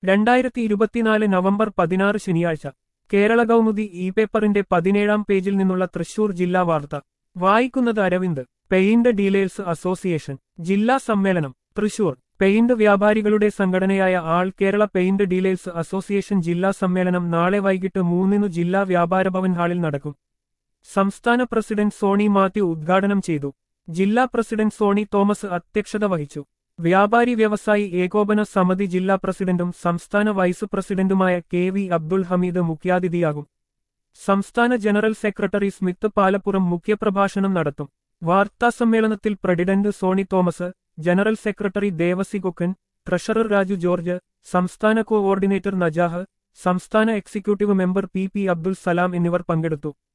രണ്ടായിരത്തി ഇരുപത്തിനാല് നവംബർ പതിനാറ് ശനിയാഴ്ച കേരള കൗമുദി ഇ പേപ്പറിന്റെ പതിനേഴാം പേജിൽ നിന്നുള്ള തൃശൂർ ജില്ലാ വാർത്ത വായിക്കുന്നത് അരവിന്ദ് പെയിന്റ് ഡീലേഴ്സ് അസോസിയേഷൻ ജില്ലാ സമ്മേളനം തൃശൂർ പെയിന്റ് വ്യാപാരികളുടെ സംഘടനയായ all Kerala paint dealers association ജില്ലാ സമ്മേളനം നാളെ വൈകിട്ട് മൂന്നിനു ജില്ലാ വ്യാപാര ഭവൻ ഹാളിൽ നടക്കും സംസ്ഥാന പ്രസിഡന്റ് സോണി മാത്യു ഉദ്ഘാടനം ചെയ്തു ജില്ലാ പ്രസിഡന്റ് സോണി തോമസ് അധ്യക്ഷത വഹിച്ചു വ്യാപാരി വ്യവസായി ഏകോപന സമിതി ജില്ലാ പ്രസിഡന്റും സംസ്ഥാന വൈസ് പ്രസിഡന്റുമായ കെ വി അബ്ദുൾ ഹമീദ് മുഖ്യാതിഥിയാകും സംസ്ഥാന ജനറൽ സെക്രട്ടറി സ്മിത്ത് പാലപ്പുറം മുഖ്യപ്രഭാഷണം നടത്തും വാർത്താസമ്മേളനത്തിൽ president Soni Thomas general secretary Devasi Kokkan treasurer Raju George സംസ്ഥാന കോഓർഡിനേറ്റർ നജാഹ് സംസ്ഥാന executive member P P Abdul Salam എന്നിവർ പങ്കെടുത്തു